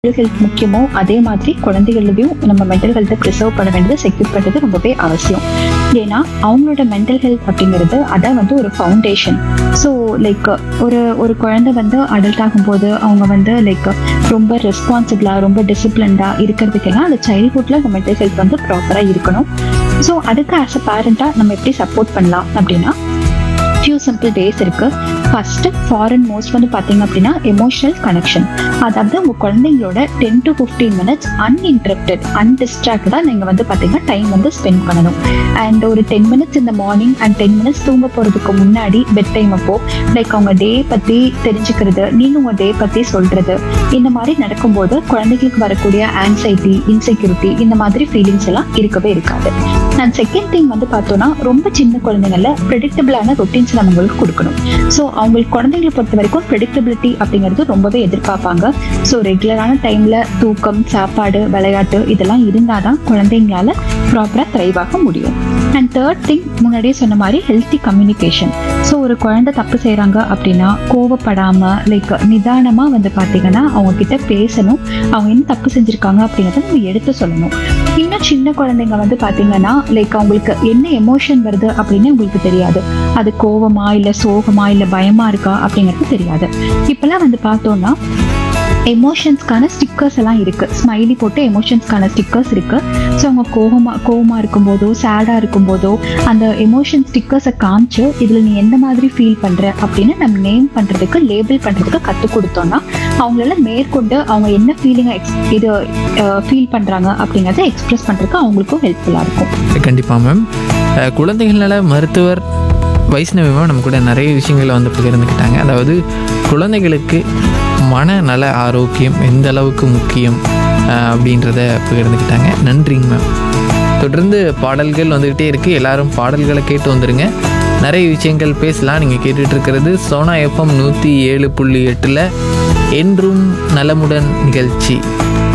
mental health முக்கியமோ அதே மாதிரி குழந்தைகளையும் நம்ம மென்டல் ஹெல்த்தை ப்ரிசர்வ் பண்ண வேண்டியது செக்யூர் பண்ணுறது ரொம்பவே அவசியம் ஏன்னா அவங்களோட மென்டல் ஹெல்த் அப்படிங்கிறது அதான் வந்து ஒரு ஃபவுண்டேஷன் ஸோ லைக் ஒரு ஒரு குழந்தை வந்து அடல்ட் ஆகும்போது அவங்க வந்து லைக் ரொம்ப ரெஸ்பான்சிபிளாக ரொம்ப டிசிப்ளின்டாக இருக்கிறதுக்கெல்லாம் அந்த சைல்ட்ஹுட்டில் அந்த மென்டல் ஹெல்த் வந்து ப்ராப்பராக இருக்கணும் ஸோ அதுக்கு ஆஸ் அ பேரண்ட்டாக நம்ம எப்படி சப்போர்ட் பண்ணலாம் அப்படின்னா ஃபியூ சிம்பிள் வேஸ் இருக்கு ஃபர்ஸ்ட் ஃபாரின் மோஸ்ட் வந்து பார்த்தீங்க அப்படின்னா எமோஷனல் கனெக்ஷன் அதாவது உங்க குழந்தைங்களோட ten to fifteen minutes uninterrupted அன்டிஸ்ட்ராக்டடாக நீங்கள் வந்து பார்த்தீங்கன்னா டைம் வந்து ஸ்பெண்ட் பண்ணணும் அண்ட் ஒரு டென் மினிட்ஸ் இந்த மார்னிங் அண்ட் டென் மினிட்ஸ் தூங்க போகிறதுக்கு முன்னாடி பெட் டைம் அப்போ லைக் அவங்க டே பற்றி தெரிஞ்சுக்கிறது நீங்கள் உங்கள் டே பற்றி சொல்கிறது இந்த மாதிரி நடக்கும்போது குழந்தைகளுக்கு வரக்கூடிய ஆன்சைட்டி இன்செக்யூரிட்டி இந்த மாதிரி ஃபீலிங்ஸ் எல்லாம் இருக்கவே இருக்காது அண்ட் செகண்ட் திங் வந்து பார்த்தோம்னா ரொம்ப சின்ன குழந்தைங்கள ப்ரெடிக்டபிளான ரொட்டீன்ஸ் நம்ம அவங்களுக்கு கொடுக்கணும் ஸோ அவங்களுக்கு குழந்தைங்களை பொறுத்த வரைக்கும் ப்ரெடிக்டபிலிட்டி அப்படிங்கிறது ரொம்பவே எதிர்பார்ப்பாங்க ஸோ ரெகுலரான டைமில் தூக்கம் சாப்பாடு விளையாட்டு இதெல்லாம் இருந்தால் தான் குழந்தைங்களால ப்ராப்பராக த்ரைவாக முடியும் அண்ட் தேர்ட் திங் முன்னாடியே சொன்ன மாதிரி ஹெல்த்தி கம்யூனிகேஷன் ஸோ ஒரு குழந்தை தப்பு செய்கிறாங்க அப்படின்னா கோவப்படாமல் லைக் நிதானமாக வந்து பார்த்தீங்கன்னா அவங்க கிட்ட பேசணும் அவங்க என்ன தப்பு செஞ்சுருக்காங்க அப்படிங்கிறத நம்ம எடுத்து சொல்லணும் இன்னும் சின்ன குழந்தைங்க வந்து பார்த்தீங்கன்னா லைக் அவங்களுக்கு என்ன எமோஷன் வருது அப்படின்னு உங்களுக்கு தெரியாது அது கோவமா இல்லை சோகமா இல்லை பயமா இருக்கா அப்படிங்கிறது தெரியாது இப்போல்லாம் வந்து பார்த்தோம்னா எமோஷன்ஸ்க்கான ஸ்டிக்கர்ஸ் எல்லாம் இருக்கு ஸ்மைலி போட்டு எமோஷன்ஸ்க்கான ஸ்டிக்கர்ஸ் இருக்கு ஸோ அவங்க கோவமா கோவமா இருக்கும்போதோ சேடா இருக்கும்போதோ அந்த எமோஷன் ஸ்டிக்கர்ஸை காமிச்சு இதில் நீ எந்த மாதிரி ஃபீல் பண்ற அப்படின்னு நம்ம நேம் பண்றதுக்கு லேபிள் பண்றதுக்கு கற்றுக் கொடுத்தோம்னா அவங்களால மேற்கொண்டு அவங்க என்ன ஃபீலிங்கை எக்ஸ் இது ஃபீல் பண்றாங்க அப்படிங்கிறத எக்ஸ்பிரஸ் பண்றதுக்கு அவங்களுக்கும் ஹெல்ப்ஃபுல்லாக இருக்கும் கண்டிப்பாக மேம் அஹ், குழந்தைகள் நல மருத்துவர் வைஷ்ணவி மேம் நம்ம கூட நிறைய விஷயங்களை வந்து பகிர்ந்துக்கிட்டாங்க அதாவது குழந்தைகளுக்கு மனநல ஆரோக்கியம் எந்த அளவுக்கு முக்கியம் அஹ், அப்படின்றத பகிர்ந்துக்கிட்டாங்க நன்றிங்க மேம் தொடர்ந்து பாடல்கள் வந்துக்கிட்டே இருக்குது எல்லாரும் பாடல்களை கேட்டு வந்துடுங்க நிறைய விஷயங்கள் பேசலாம் நீங்கள் கேட்டுட்டு இருக்கிறது சோனா எஃப்எம் நூற்றி ஏழு புள்ளி எட்டில் என்றும் நலமுடன் நிகழ்ச்சி